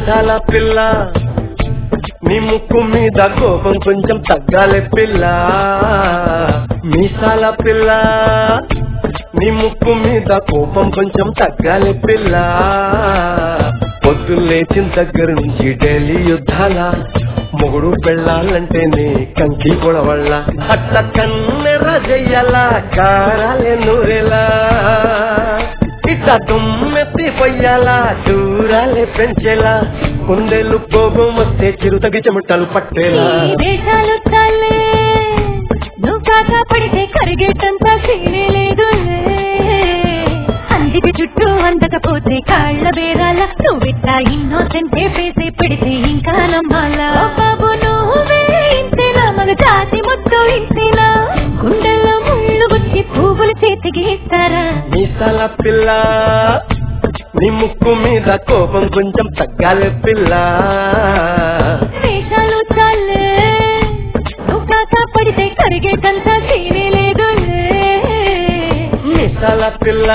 మీసాల పిల్ల నీ ముక్కు మీద కోపం కొంచెం తగ్గాలి పిల్ల మీసాల పిల్ల నీ ముక్కు మీద కోపం కొంచెం తగ్గాలి పిల్ల పొద్దు లేచిన దగ్గర నుంచి డైలీ యుద్ధాల మొగుడు పెళ్ళాలంటే నీ కంకి కొడవళ్ళ అట్ట కన్నెర చెయ్యాల కారాలే నూరెలా ఇట్ట తుమ్మెత్తి పొయ్యాలా దూరాలే పెంచేలా కుందేలు కోపం వస్తే చిరుతగి చెమటలు పట్టేలా ఈ వేషాలు చాలే నువ్వు కాక పడితే కరిగేటంత సీనే లేదులే అందుకే చుట్టూ అందకపోతే కాళ్ళ బేరాల నువ్విట్లా ఇన్నోసెంటే పేసే పెడితే ఇంకా నమ్మాలా ఓ బాబు నువ్వే ఇంతేనా మగ జాతి మొత్తం ఇంతేనా గుండెల్లో ముళ్ళు గుచ్చి పువ్వులు చేతికి ఇస్తారా మీసాల పిల్ల నీ ముక్కు మీద కోపం కొంచెం తగ్గాలి పిల్ల వేషాలు చాలే నువ్వు కాక పడితే కరిగేటంత సీనే లేదులే మీసాల పిల్ల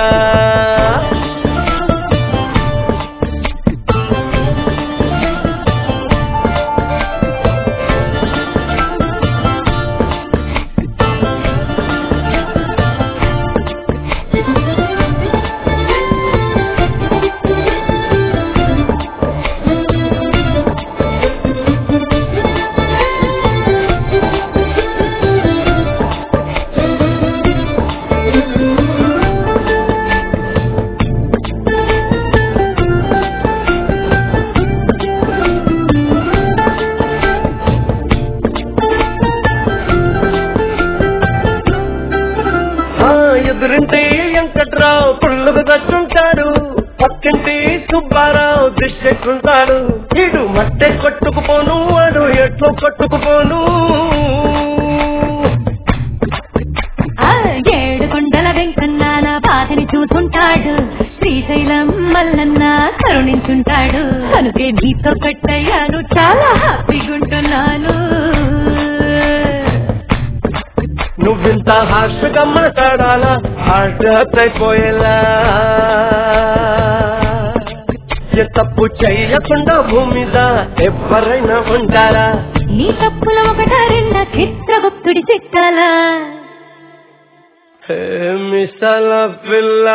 ఆ ఎదురింటి వెంకట్రావు పుల్లుకు తెచ్చుంటాడు పక్కింటి సుబ్బారావు దిష్టెట్టుంటాడు ఇడు మట్టె కొట్టుకుపోను వాడు ఎట్లు కొట్టుకుపోను ఆ ఏడు కొండల వెంకన్న నా బాధని చూసుంటాడు శ్రీశైలం మల్లన్న కరుణించుంటాడు కనుకే నీతో కట్టయ్యాను చాలా హ్యాపీగుంటున్నాను నువ్వింత హార్ష్గా మాట్లాడాలా హార్ట్ అయిపోయేలా ఏ తప్పు చెయ్యకుండా భూమి మీద ఎవరైనా ఉంటారా ఈ తప్పుల ఒకట రెండ చిత్రగుప్తుడి చిట్టాల హే మిసాల పిల్ల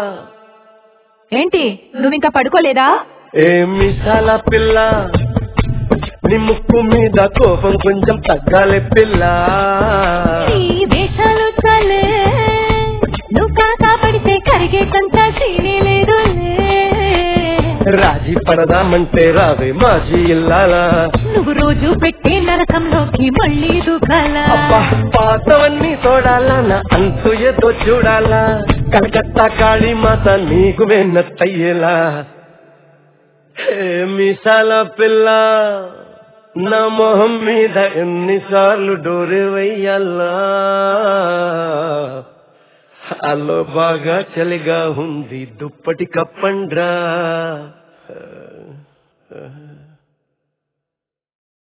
ఏంటి నువ్వింకా పడుకోలేదా ఏ మిసాల పిల్ల నీ ముక్కు మీద కోపం కొంచెం తగ్గాలి పిల్ల ఈ వేషాలు చాలే నువ్వు కాకా పడితే కరిగేటంత సీనే లేదులే రాజీ పడదామంటే రావే మాజీ ఇల్లాలా నువ్వు రోజు పెట్టే నరకంలోకి మళ్ళీ దూకాలా అబ్బా పాతవన్నీ చూడాలా నా అంతు ఏదో చూడాలా కలకత్తా కాళీ మాత నీకు వెన్నత్తయ్యేలా హే మిసాల పిల్ల నా మొహం మీద ఎన్నిసార్లు డోరే వెయ్యాలా అల్లో బాగా చలిగా ఉంది దుప్పటి కప్పండ్రా